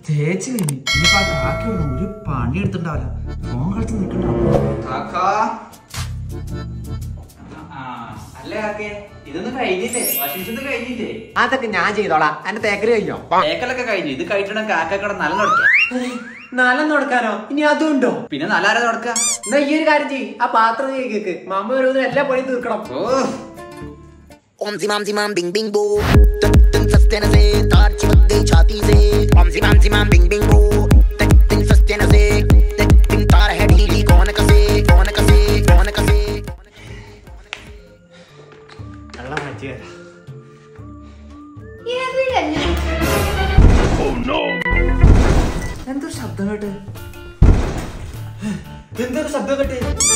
തേച്ച് കഴിഞ്ഞ് ഇനിയിപ്പോ ആ കാക്കയൊന്നും ഒരു പണി എടുത്തിട്ടുണ്ടാവില്ല ഫോൺ കളിച്ച് നിൽക്കണ്ടാവും കാക്കാ ആ, അല്ല കാക്കേ ഇതൊന്നും കഴിഞ്ഞില്ലേ വാഷിംഗ് മെഷീൻ കഴിഞ്ഞില്ലേ അതൊക്കെ ഞാൻ ചെയ്തോളാം എന്റെ തേക്കല് കഴിഞ്ഞോ തേക്കലൊക്കെ കഴിഞ്ഞു ഇത് കഴിച്ചിട്ട് കാക്കക്കട നല്ല തുടക്കാം നല്ല നടക്കാനോ ഇനി അതും ഉണ്ടോ പിന്നെ നല്ല ആരാ തുടക്ക എന്നാ ഈ ഒരു കാര്യം ചെയ്യ് ആ പാത്രം കേക്ക് മമ്മ വരുന്നതിന് എല്ലാ പണിയും തീർക്കണം ഓ ओम जिमाम जिमाम बिंग बिंग बो तक तक सस्ते न से तार चिपक गई छाती से ओम जिमाम जिमाम बिंग बिंग बो तक तक सस्ते न से तक तक तार है ढीली कौन कसे कौन कसे कौन कसे വെള്ളം മാറ്റി തരാം എന്തൊരു ശബ്ദം കേട്ട് എന്തൊരു ശബ്ദം കേട്ട്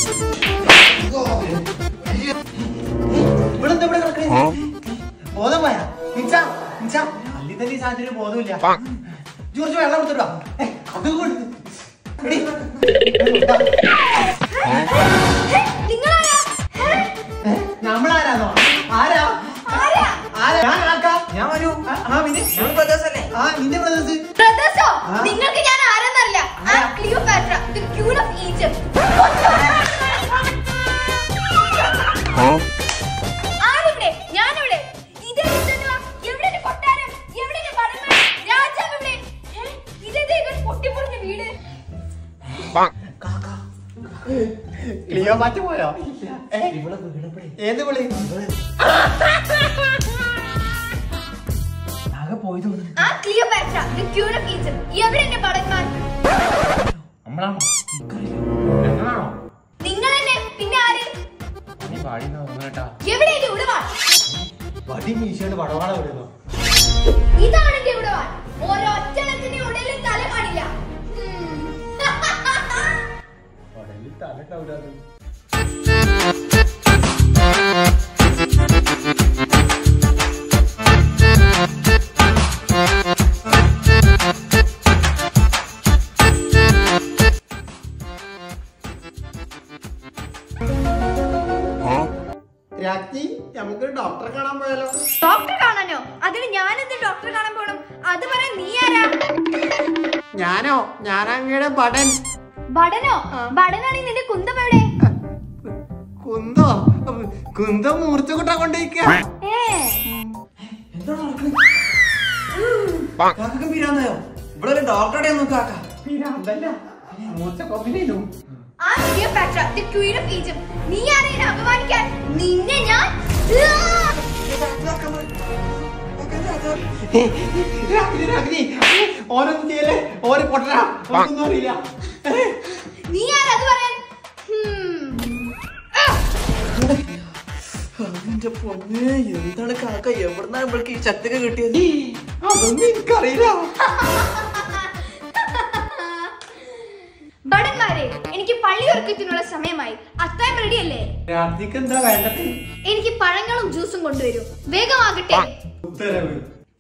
ഇവിടെ എന്താ ഇവിടെ കിടക്കണേ ബോധം പോയാ നിച്ചാ നിച്ചാ അല്ലി തന്നെ ഈ സാധനത്തിന് ബോധമില്ല ജോർജ് വെള്ളം കൊടുത്തിട്ടോ അത് കൊടുത്ത് എടി. ഏ, നമ്മളാരാന്നോ ആരാ ആരാ ഞാൻ ആക്കാ ഞാൻ വരൂ ആ, ആ പിന്നെ ഞങ്ങൾ brothers അല്ലേ ആ നിന്റെ ബ്രദേഴ്സ് ബ്രദേഴ്സോ ആ. നിങ്ങൾക്ക് ഞാൻ ആരെന്നറിയില്ല ആ Cleopatra the queen of Egypt ആരിവിടെ ഞാനിവിടെ ഇതേ ഇതെന്തുവാ? എവിടെ എന്റെ കൊട്ടാരം എവിടെ എന്റെ പടങ്ങൾ രാജാവ് എവിടെ ഏ? ഇതേതേ ഇവൻ പൊട്ടിപ്പൊളിഞ്ഞ വീട് ക്ലിയോ മാറ്റി പോയോ ഏ? ഏത് വിളി ആകെ പോയത് തോന്നുന്നു ആ Cleopatra the queen of Egypt എവിടെ എന്റെ പടന്മാർ നമ്മളാണോ ഞങ്ങളാണോ നിങ്ങൾ തന്നെ പിന്നെ ആര് നീ പാടിയെന്നാ തോന്നുന്നു കേട്ടാ എവിടെ എന്റെ ഉടവാൾ വടി മീശോണ്ട് പടവാള വിടുന്നു ഇതാണ് എന്റെ ഉടവാൾ ഒരൊറ്റണത്തിന്റെ ഉടലിൽ തല കാണില്ല ഉം. ഉടലിൽ തല ഉണ്ടാവില്ല രാജ്ഞി നമുക്ക് ഡോക്ടറെ കാണാൻ പോയാലോ ഡോക്ടറെ കാണാനോ അതിന് ഞാൻ എന്ത് ഡോക്ടറെ കാണാൻ പോണം അത് പറയാൻ നീ ആരാ ഞാനോ ഞാനങ്ങയുടെ പടൻ ബടനോ ബടനാണെങ്കിൽ നിന്റെ കുന്തം എവിടെ കുന്തോ കുന്തം മൂർച്ച കൂട്ടാൻ കൊണ്ടിരിക്കുക ഏ എന്താ നടക്കണേ കാക്ക പിരാന്തയോ ഇവിടെ ഒരു ഡോക്ടറുടെ നോക്ക് കാക്ക പിരാന്തല്ല മൂർച്ച കൊമ്പിനു ആ Cleopatra the queen of Egypt നീ ആരെയും അപമാനിക്കാൻ നിന്നെ ഞാൻ രാഗ്നി രാഗ്നി ഓരോന്നും ചെയ്യല്ലേ ഓരോ പൊട്ടനാ ഒന്നും അറിയില്ല നീ ആരാ അത് പറയാൻ ഹും. എന്റെ പൊന്നെ എന്താണ് കാക്ക എവിടുന്നാ ഇവൾക്ക് ഈ ശക്തിയൊക്കെ കിട്ടിയത് അതൊന്നും എനിക്കറിയില്ല ഭടന്മാരെ എനിക്ക് പള്ളി ഉറക്കത്തിനുള്ള സമയമായി അത്തായം റെഡിയല്ലേ രാത്രിക്ക് എന്താ വേണ്ടത് എനിക്ക് പഴങ്ങളും ജ്യൂസും കൊണ്ടുവരൂ വേഗമാകട്ടെ ഉത്തരവ്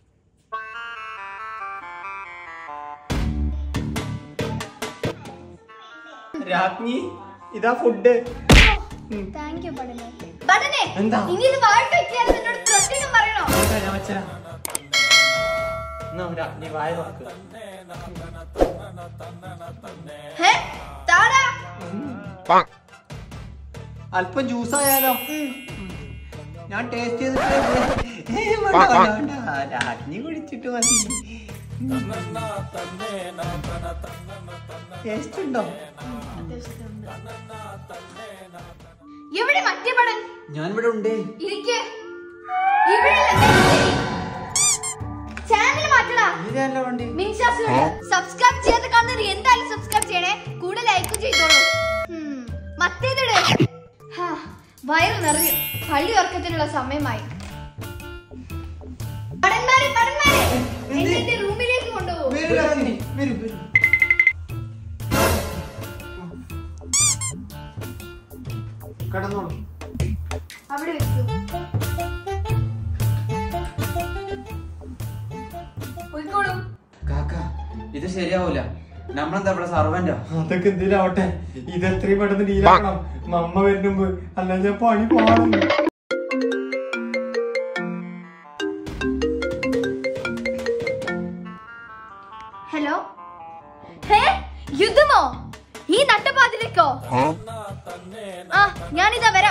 രാജ്ഞി ഇതാ ഫുഡ് താങ്ക് യു ഭടനെ ഭടനെ എന്താ? ഇനി ഇത് വായിട്ട് വെക്കാൻ നിന്നോട് പ്രത്യേകം പറയണോ ഞാൻ വെച്ചരാ എന്നാ രാജ്ഞി വായ നോക്ക് ഹേ താടാ അല്പം ജ്യൂസ് ആയാലോ ഞാൻ ടേസ്റ്റ് ചെയ്തിട്ട് ഏയ് വേണ്ട, വേണ്ട, വേണ്ട. രാജ്ഞി കുടിച്ചിട്ട് മതി ടേസ്റ്റ് ഉണ്ടോ എവിടെ മറ്റേ ഭടൻ ഞാൻ ഇവിടെ ഉണ്ടേ ഇരിക്കെ ഇവിടെ ചാനൽ മാറ്റടാ ഇതല്ല വണ്ടി സബ്സ്ക്രൈബ് ചെയ്യാതെ കാണുന്നവർ എന്തായാലും സബ്സ്ക്രൈബ് ചെയ്യണേ കൂടെ ലൈക്ക് ചെയ്തോളൂ ഹും, മറ്റേതിട് ഹാ, വയറ് നിറഞ്ഞു പള്ളി ഉറക്കത്തിനുള്ള സമയമായി ഭടന്മാരെ, ഭടന്മാരെ, എന്നെ എന്റെ റൂമിലേക്ക് കൊണ്ടുപോകും വരൂ രാജ്ഞി വരൂ വരൂ കടന്നോളൂ അവിടെ വെക്കൂ പോയിക്കോളൂ കാക്ക ഇത് ശരിയാവൂല നമ്മളെന്താ ഇവിടെ സർവന്റോ അതൊക്കെ എന്തിനാവട്ടെ ഇത് എത്രയും പെട്ടെന്ന് ഡീലാക്കണം മമ്മ വരുമ്പോ അല്ല ഞാൻ പണി പാടും ഹലോ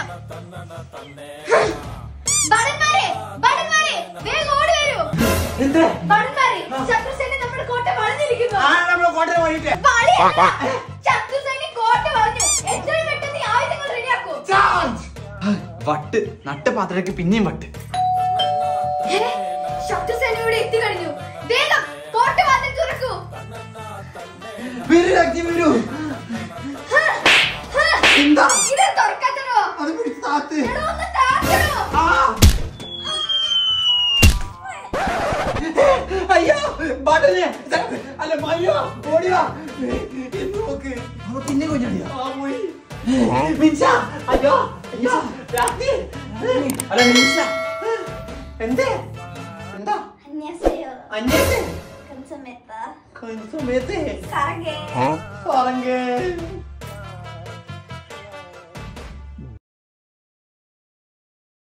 വേണം ഭടന്മാരെ ഭടന്മാരെ വേഗം ഓടി വരൂ എന്ത് ഭടന്മാരെ ശത്രുസേന നമ്മുടെ കോട്ട വളഞ്ഞിരിക്കുന്നു ആ നമ്മളെ കോട്ടയം വഴിയിട്ട് വളയല്ല. ശത്രുസേന കോട്ട വളഞ്ഞു എത്രയും പെട്ടെന്ന് ഈ ആയുധങ്ങൾ റെഡിയാക്കൂ ചാർജ് വട്ട് നട്ട പാത്രയ്ക്ക് പിന്നെയും വട്ട് ഏ, ശത്രുസേന ഇവിടെ എത്തിക്കഴിഞ്ഞു വേഗം കോട്ട വാതിൽ തുറക്കൂ വരൂ അഗ്നി വരൂ ഹ, ഹ. എന്താ ഇത് തുറക്കാത്തടോ അത് പിടിച്ച് താത്ത് എടോ, ഒന്ന് താത്തടോ ആ അയ്യോ ബട്ടന് അല്ല മയ്യോ ഓടിയോ എന്ന് നോക്ക് അവ പിന്നെ കൊഞ്ഞടിയാ ആ പോയി മിൻസ അയ്യോ അയ്യോ രാത്രി അല്ല മിൻസ എന്തേ എന്താ 안녕하세요. അന്വേഷേ 감사합니다. സമയത്ത് 사랑해. സാറങ്ങേ